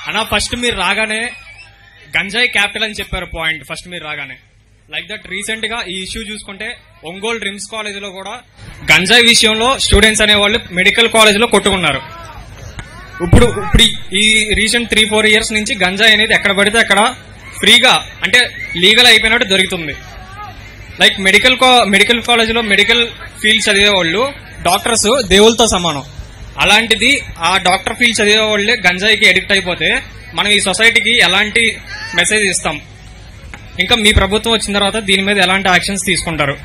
అన్న ఫస్ట్ మీరు రాగానే గంజాయి క్యాపిటల్ అని చెప్పారు పాయింట్ ఫస్ట్ మీరు రాగానే లైక్ దట్ రీసెంట్ గా ఈ ఇష్యూ చూసుకుంటే ఒంగోలు డ్రిమ్స్ కాలేజ్ లో కూడా గంజాయి విషయంలో స్టూడెంట్స్ అనే వాళ్ళు మెడికల్ కాలేజ్ లో కొట్టుకున్నారు ఇప్పుడు ఇప్పుడు ఈ రీసెంట్ త్రీ ఫోర్ ఇయర్స్ నుంచి గంజాయి అనేది ఎక్కడ పడితే అక్కడ ఫ్రీగా అంటే లీగల్ అయిపోయినట్టు దొరుకుతుంది లైక్ మెడికల్ మెడికల్ కాలేజ్ లో మెడికల్ ఫీల్డ్ చదివే వాళ్ళు డాక్టర్స్ దేవులతో సమానం అలాంటిది ఆ డాక్టర్ ఫీల్డ్ చదివే వాళ్ళే గంజాయికి ఎడిక్ట్ అయిపోతే మనం ఈ సొసైటీకి ఎలాంటి మెసేజ్ ఇస్తాం ఇంకా మీ ప్రభుత్వం వచ్చిన తర్వాత దీని మీద ఎలాంటి యాక్షన్స్ తీసుకుంటారు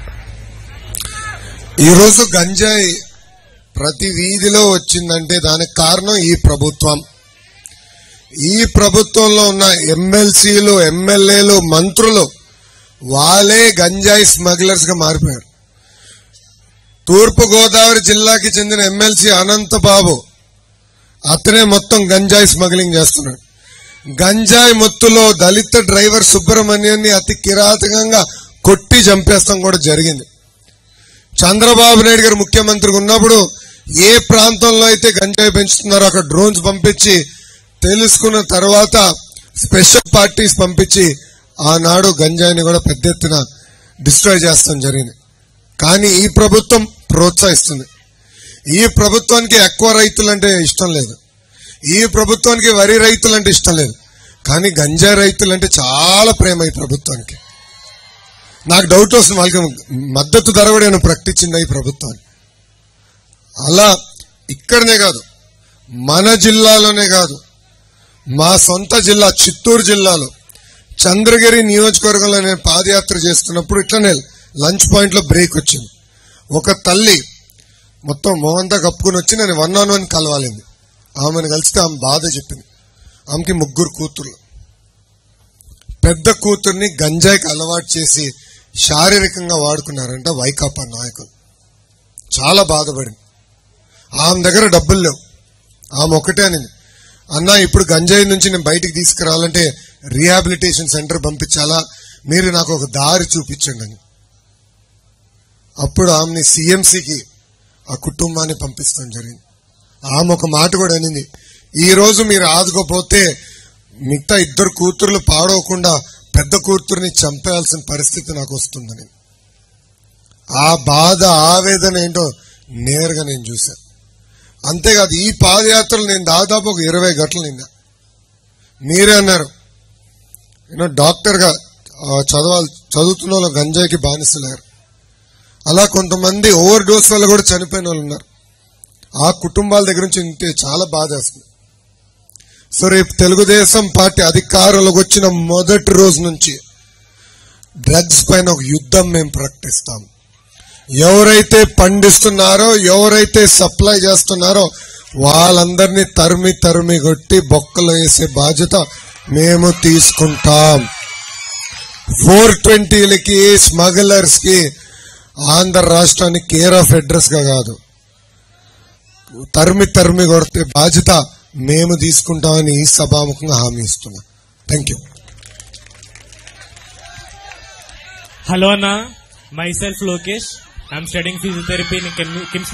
ఈరోజు గంజాయి ప్రతి వీధిలో వచ్చిందంటే దానికి కారణం ఈ ప్రభుత్వం ఈ ప్రభుత్వంలో ఉన్న ఎమ్మెల్సీలు ఎమ్మెల్యేలు మంత్రులు వాళ్ళే గంజాయి స్మగ్లర్స్ గా మారిపోయారు తూర్పు గోదావరి జిల్లాకి చెందిన ఎమ్మెల్సీ అనంతబాబు అతనే మొత్తం గంజాయి స్మగ్లింగ్ చేస్తున్నాడు గంజాయి మొత్తులో దళిత డ్రైవర్ సుబ్రహ్మణ్యాన్ని అతి కిరాతకంగా కొట్టి చంపేస్తాం కూడా జరిగింది చంద్రబాబు నాయుడు గారు ముఖ్యమంత్రిగా ఉన్నప్పుడు ఏ ప్రాంతంలో అయితే గంజాయి పెంచుతున్నారో అక్కడ డ్రోన్స్ పంపించి తెలుసుకున్న తర్వాత స్పెషల్ పార్టీస్ పంపించి ఆనాడు గంజాయిని కూడా పెద్ద ఎత్తున డిస్ట్రాయ్ చేస్తాం జరిగింది కానీ ఈ ప్రభుత్వం ప్రోత్సహిస్తుంది ఈ ప్రభుత్వానికి ఎక్కువ రైతులంటే ఇష్టం లేదు ఈ ప్రభుత్వానికి వరి రైతులంటే ఇష్టం లేదు కానీ గంజాయి రైతులంటే చాలా ప్రేమ ఈ ప్రభుత్వానికి నాకు డౌట్ వస్తుంది వాళ్ళకి మద్దతు ధర కూడా ఏమైనా ప్రకటించిందా ఈ ప్రభుత్వాన్ని అలా ఇక్కడనే కాదు మన జిల్లాలోనే కాదు మా సొంత జిల్లా చిత్తూరు జిల్లాలో చంద్రగిరి నియోజకవర్గంలో నేను పాదయాత్ర చేస్తున్నప్పుడు ఇట్లనే లంచ్ పాయింట్ లో బ్రేక్ వచ్చింది ఒక తల్లి మొత్తం మొహంతా కప్పుకుని వచ్చి నేను వన్ ఆన్ వన్ కలవాలింది ఆమెను కలిస్తే ఆమె బాధ చెప్పింది ఆమెకి ముగ్గురు కూతుర్లు పెద్ద కూతుర్ని గంజాయికి అలవాటు చేసి శారీరకంగా వాడుకున్నారంట వైకాపా నాయకులు చాలా బాధపడింది ఆమె దగ్గర డబ్బులు లేవు ఆమె ఒకటే అనింది అన్న ఇప్పుడు గంజాయి నుంచి నేను బయటికి తీసుకురావాలంటే రీహాబిలిటేషన్ సెంటర్ పంపించాలా మీరు నాకు ఒక దారి చూపించండి అని అప్పుడు ఆమెని సిఎంసికి ఆ కుటుంబాన్ని పంపిస్తాం జరిగింది ఆమె ఒక మాట కూడా అనింది ఈ రోజు మీరు ఆదుకోపోతే మిగతా ఇద్దరు కూతుర్లు పాడవకుండా పెద్ద కూతుర్ని చంపేయాల్సిన పరిస్థితి నాకు వస్తుందని ఆ బాధ ఆవేదన ఏంటో నేరుగా నేను చూశాను అంతేకాదు ఈ పాదయాత్రలు నేను దాదాపు ఒక ఇరవై గంటలు నిన్నా మీరే అన్నారు యూనో డాక్టర్గా ఆ, చదవాలి చదువుతున్న వాళ్ళు గంజాయికి బానిసలేరు అలా కొంతమంది ఓవర్ డోస్ వల్ల కూడా చనిపోయిన వాళ్ళు ఉన్నారు ఆ కుటుంబాల దగ్గర నుంచి వింటే చాలా బాధ వేస్తుంది సో రేపు తెలుగుదేశం పార్టీ అధికారంలోకి వచ్చిన మొదటి రోజు నుంచి డ్రగ్స్ పైన ఒక యుద్ధం మేము ప్రకటిస్తాం ఎవరైతే పండిస్తున్నారో ఎవరైతే సప్లై చేస్తున్నారో వాళ్ళందరినీ తరిమి తరిమి కొట్టి బొక్కలు వేసే బాధ్యత మేము తీసుకుంటాం ఫోర్ ట్వంటీలకి స్మగ్లర్స్ కి ఆంధ్ర రాష్ట్రానికి కేర్ ఆఫ్ అడ్రస్ గా కాదు తరిమి తరిమి కొడితే బాధ్యత మేము తీసుకుంటామని ఈ సభాముఖంగా హామీ ఇస్తున్నా thank you Hello, Anna. Myself, Lokesh. I'm studying physiotherapy in Kim- Kim's